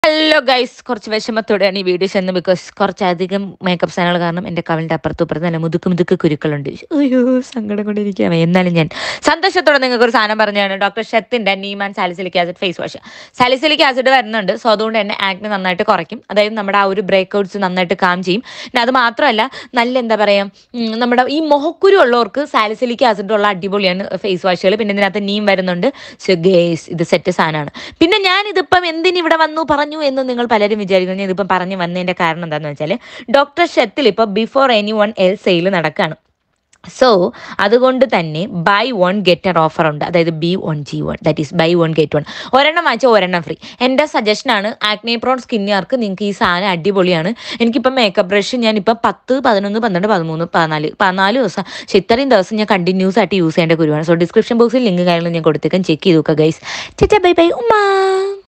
hello guys കുറച്ച് വിഷമത്തോടെയാണ് ഈ video ചെയ്യുന്നത് ബിക്കോസ് കുറച്ചധികം മേക്കപ്പ് സാധനങ്ങൾ കാരണം എൻ്റെ കവളിൻ്റെ അപ്പുറത്തും ഇപ്പുറത്തും നല്ല മുതുക്ക് മുതുക്ക് കുരുക്കളുണ്ട് അയ്യോ സങ്കടം കൊണ്ടിരിക്കുകയാണ് എന്നാലും ഞാൻ സന്തോഷത്തോടെ നിങ്ങൾക്ക് ഒരു സാധനം പറഞ്ഞാണ് ഡോക്ടർ ഷെത്തിൻ്റെ നീമാൻ salicylic acid face wash salicylic acid വരുന്നുണ്ട് സോ അതുകൊണ്ട് തന്നെ ആക്നെ നന്നായിട്ട് കുറയ്ക്കും അതായത് നമ്മുടെ ആ ഒരു ബ്രേക്ക് ഔട്ട്സ് നന്നായിട്ട് കാം ചെയ്യും പിന്നെ അത് മാത്രമല്ല നല്ല എന്താ പറയുക നമ്മുടെ ഈ മുഖക്കുരു ഉള്ളവർക്ക് സാലിസിലിക് ആസിഡ് ഉള്ള അടിപൊളിയാണ് ഫേസ് വാഷുകൾ പിന്നെ ഇതിനകത്ത് നീം വരുന്നുണ്ട് സോ ഗേസ് ഇത് സെറ്റ് സാധനമാണ് പിന്നെ ഞാൻ ഇതിപ്പം എന്തിന് ഇവിടെ വന്നു പറഞ്ഞു എന്ന് നിങ്ങൾ പലരും വിചാരിക്കുന്നു ഞാൻ ഇതിപ്പം പറഞ്ഞു വന്നതിന്റെ കാരണം എന്താണെന്ന് വെച്ചാൽ ഡോക്ടർ ഷെത്തിൽ ഇപ്പോൾ before any one L sale നടക്കുകയാണ് സോ അതുകൊണ്ട് തന്നെ buy one get an offer ഉണ്ട് അതായത് B one G one that is buy one get one ഒരെണ്ണം വാങ്ങിച്ചാൽ ഒരെണ്ണം ഫ്രീ എൻ്റെ സജഷനാണ് ആക്നെ പ്രോൺ സ്കിന്നുകാർക്ക് നിങ്ങൾക്ക് ഈ സാധനം അടിപൊളിയാണ് എനിക്കിപ്പം മേക്കപ്പ് ബ്രഷ് ഞാനിപ്പം പത്ത് പതിനൊന്ന് പന്ത്രണ്ട് പതിമൂന്ന് പതിനാല് പതിനാല് ദിവസം പക്ഷെ ഇത്രയും ദിവസം ഞാൻ കണ്ടിന്യൂസ് ആയിട്ട് യൂസ് ചെയ്യേണ്ട കുരുവാണ് സോ ഡിസ്ക്രിപ്ഷൻ ബോക്സിൽ ലിങ്ക് കാര്യങ്ങളും ഞാൻ കൊടുത്തേക്കാൻ ചെക്ക് ചെയ്ത് നോക്കുക ഗൈസ് ചേച്ചാ ബൈ ബൈ ഉമ്മ